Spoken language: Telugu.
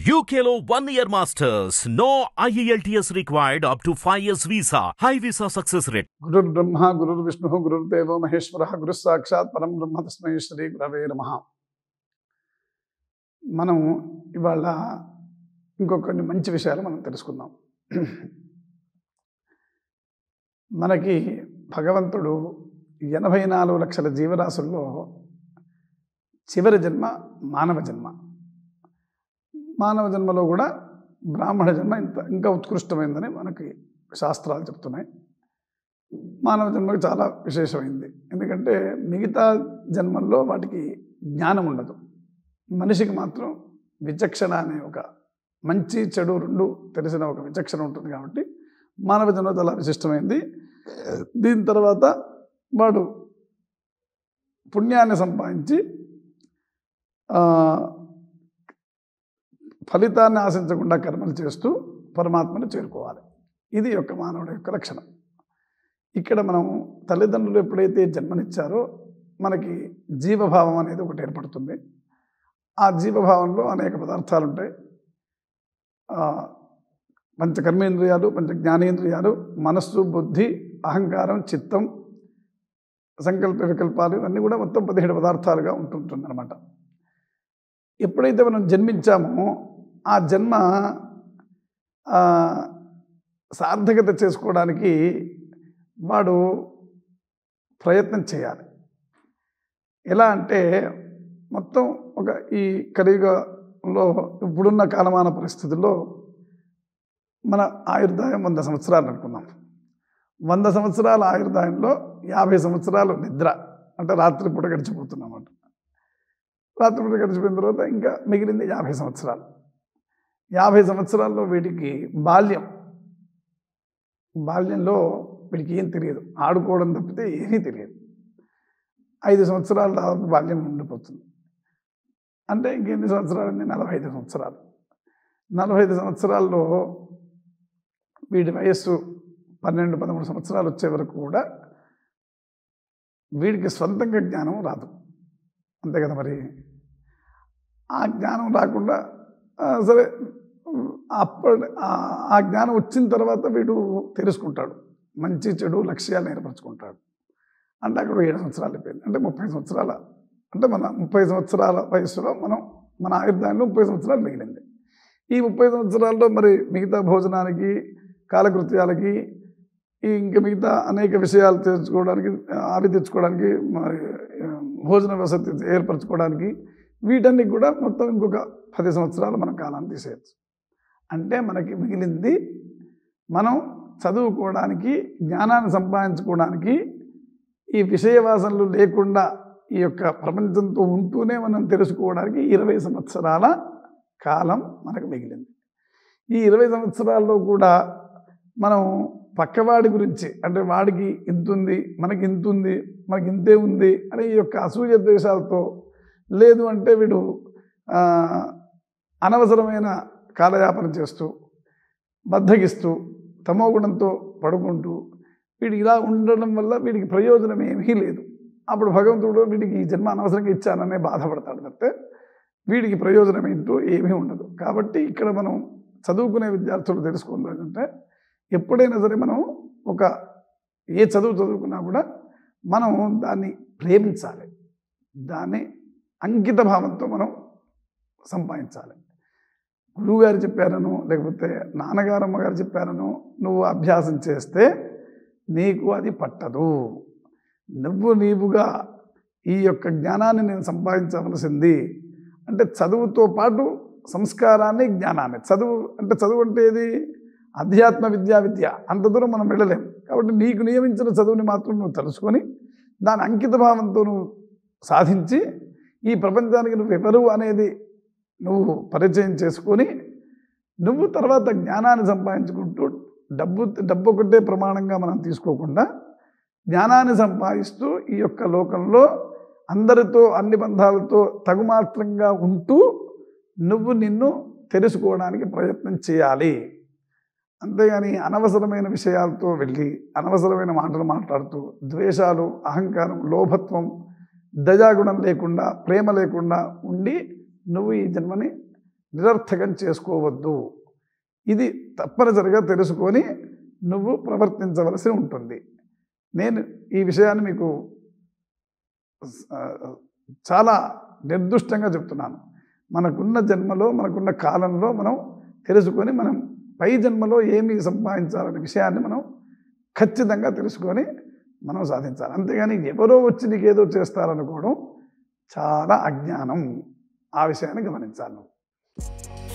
UKLO one year masters. No IELTS required up to 5 years visa. High visa success rate. గురుర్బ్రహ్మ గురుర్విష్ణు గురుర్దేవో మహేశ్వర గురు సాక్షాత్ పరం బ్రహ్మ తస్మై శ్రీ గురవే నమ మనం ఇవాళ ఇంకొక కొన్ని మంచి విషయాలు మనం తెలుసుకుందాం మనకి భగవంతుడు ఎనభై నాలుగు లక్షల జీవరాశుల్లో చివరి జన్మ మానవ జన్మ మానవ జన్మలో కూడా బ్రాహ్మణ జన్మ ఇంత ఇంకా ఉత్కృష్టమైందని మనకి శాస్త్రాలు చెప్తున్నాయి మానవ జన్మకు చాలా విశేషమైంది ఎందుకంటే మిగతా జన్మల్లో వాటికి జ్ఞానం ఉండదు మనిషికి మాత్రం విచక్షణ అనే ఒక మంచి చెడు రెండు తెలిసిన ఒక విచక్షణ ఉంటుంది కాబట్టి మానవ జన్మ చాలా విశిష్టమైంది దీని తర్వాత వాడు పుణ్యాన్ని సంపాదించి ఆ, ఫలితాన్ని ఆశించకుండా కర్మలు చేస్తూ పరమాత్మను చేరుకోవాలి ఇది యొక్క మానవుడి యొక్క లక్షణం ఇక్కడ మనం తల్లిదండ్రులు ఎప్పుడైతే జన్మనిచ్చారో మనకి జీవభావం అనేది ఒకటి ఏర్పడుతుంది ఆ జీవభావంలో అనేక పదార్థాలు ఉంటాయి ఆ, పంచ కర్మేంద్రియాలు పంచ జ్ఞానేంద్రియాలు మనస్సు బుద్ధి అహంకారం చిత్తం సంకల్ప వికల్పాలు ఇవన్నీ కూడా మొత్తం పదిహేడు పదార్థాలుగా ఉంటుంటుంది అనమాట ఎప్పుడైతే మనం జన్మించామో ఆ జన్మ ఆ, సార్థకత చేసుకోవడానికి వాడు ప్రయత్నం చేయాలి ఎలా అంటే మొత్తం ఒక ఈ కలియుగంలో ఇప్పుడున్న కాలమాన పరిస్థితుల్లో మన ఆయుర్దాయం వంద సంవత్సరాలు అనుకుందాం వంద సంవత్సరాల ఆయుర్దాయంలో యాభై సంవత్సరాలు నిద్ర అంటే రాత్రిపూట గడిచిపోతున్నమాట రాత్రిపూట గడిచిపోయిన తర్వాత ఇంకా మిగిలింది యాభై సంవత్సరాలు యాభై సంవత్సరాల్లో వీటికి బాల్యం బాల్యంలో వీడికి ఏం తెలియదు ఆడుకోవడం తప్పితే ఏమీ తెలియదు ఐదు సంవత్సరాల దాదాపు బాల్యం ఉండిపోతుంది అంటే ఇంకెన్ని సంవత్సరాలు ఉంది నలభై ఐదు సంవత్సరాలు నలభై ఐదు సంవత్సరాల్లో వీడి వయస్సు పన్నెండు పదమూడు సంవత్సరాలు వచ్చే వరకు కూడా వీడికి స్వంతంగా జ్ఞానం రాదు అంతే కదా మరి ఆ జ్ఞానం రాకుండా ఆ, సరే అప్పటి ఆ- ఆ జ్ఞానం వచ్చిన తర్వాత వీడు తెలుసుకుంటాడు మంచి చెడు లక్ష్యాలు ఏర్పరచుకుంటాడు అంటే అక్కడ ఏడు సంవత్సరాలు అయిపోయింది అంటే ముప్పై సంవత్సరాల అంటే మన ముప్పై సంవత్సరాల వయసులో మనం మన ఆయుర్దాయంలో ముప్పై సంవత్సరాలు మిగిలింది ఈ ముప్పై సంవత్సరాల్లో మరి మిగతా భోజనానికి కాలకృత్యాలకి ఈ ఇంకా మిగతా అనేక విషయాలు తెచ్చుకోవడానికి ఆవి తెచ్చుకోవడానికి మరి ఆ, భోజన వసతి ఏర్పరచుకోవడానికి వీటన్నికి కూడా మొత్తం ఇంకొక పది సంవత్సరాలు మనం కాలాన్ని తీసేయచ్చు అంటే మనకి మిగిలింది మనం చదువుకోవడానికి జ్ఞానాన్ని సంపాదించుకోవడానికి ఈ విషయవాసనలు లేకుండా ఈ యొక్క ప్రపంచంతో ఉంటూనే మనం తెలుసుకోవడానికి ఇరవై సంవత్సరాల కాలం మనకు మిగిలింది ఈ ఇరవై సంవత్సరాల్లో కూడా మనం పక్కవాడి గురించి అంటే వాడికి ఇంత ఉంది మనకి ఇంత ఉంది మనకి ఇంతే ఉంది అనే ఈ యొక్క అసూయ ద్వేషాలతో లేదు అంటే వీడు ఆ, అనవసరమైన కాలయాపన చేస్తూ బద్ధగిస్తూ తమోగుణంతో పడుకుంటూ వీడు ఇలా ఉండడం వల్ల వీడికి ప్రయోజనం ఏమీ లేదు అప్పుడు భగవంతుడు వీడికి ఈ జన్మ అనవసరంగా ఇచ్చాననే బాధపడతాడు తప్పితే వీడికి ప్రయోజనం ఏంటో ఏమీ ఉండదు కాబట్టి ఇక్కడ మనం చదువుకునే విద్యార్థులు తెలుసుకుంది ఏంటంటే ఎప్పుడైనా సరే మనం ఒక ఏ చదువు చదువుకున్నా కూడా మనం దాన్ని ప్రేమించాలి దాన్ని అంకిత భావంతో మనం సంపాదించాలి గురువుగారు చెప్పారను లేకపోతే నాన్నగారు అమ్మగారు చెప్పారను నువ్వు అభ్యాసం చేస్తే నీకు అది పట్టదు నువ్వు నీవుగా ఈ యొక్క జ్ఞానాన్ని నేను సంపాదించవలసింది అంటే చదువుతో పాటు సంస్కారాన్ని జ్ఞానాన్ని చదువు అంటే చదువు అంటే ఏది అధ్యాత్మ విద్యా విద్య అంత దూరం మనం వెళ్ళలేం కాబట్టి నీకు నియమించిన చదువుని మాత్రం నువ్వు తెలుసుకొని దాని అంకిత భావంతో నువ్వు సాధించి ఈ ప్రపంచానికి నువ్వు ఎవరు అనేది నువ్వు పరిచయం చేసుకొని నువ్వు తర్వాత జ్ఞానాన్ని సంపాదించుకుంటూ డబ్బు డబ్బు ఒకటే ప్రమాణంగా మనం తీసుకోకుండా జ్ఞానాన్ని సంపాదిస్తూ ఈ యొక్క లోకంలో అందరితో అన్ని బంధాలతో తగుమాత్రంగా ఉంటూ నువ్వు నిన్ను తెలుసుకోవడానికి ప్రయత్నం చేయాలి అంతేగాని అనవసరమైన విషయాలతో వెళ్ళి అనవసరమైన మాటలు మాట్లాడుతూ ద్వేషాలు అహంకారం లోభత్వం దయాగుణం లేకుండా ప్రేమ లేకుండా ఉండి నువ్వు ఈ జన్మని నిరర్థకం చేసుకోవద్దు ఇది తప్పనిసరిగా తెలుసుకొని నువ్వు ప్రవర్తించవలసి ఉంటుంది నేను ఈ విషయాన్ని మీకు ఆ, చాలా నిర్దుష్టంగా చెప్తున్నాను మనకున్న జన్మలో మనకున్న కాలంలో మనం తెలుసుకొని మనం పై జన్మలో ఏమి సంపాదించాలనే విషయాన్ని మనం ఖచ్చితంగా తెలుసుకొని మనం సాధించాలి అంతేగాని ఎవరో వచ్చి నీకేదో చేస్తారనుకోవడం చాలా అజ్ఞానం ఆ విషయాన్ని గమనించాలి నువ్వు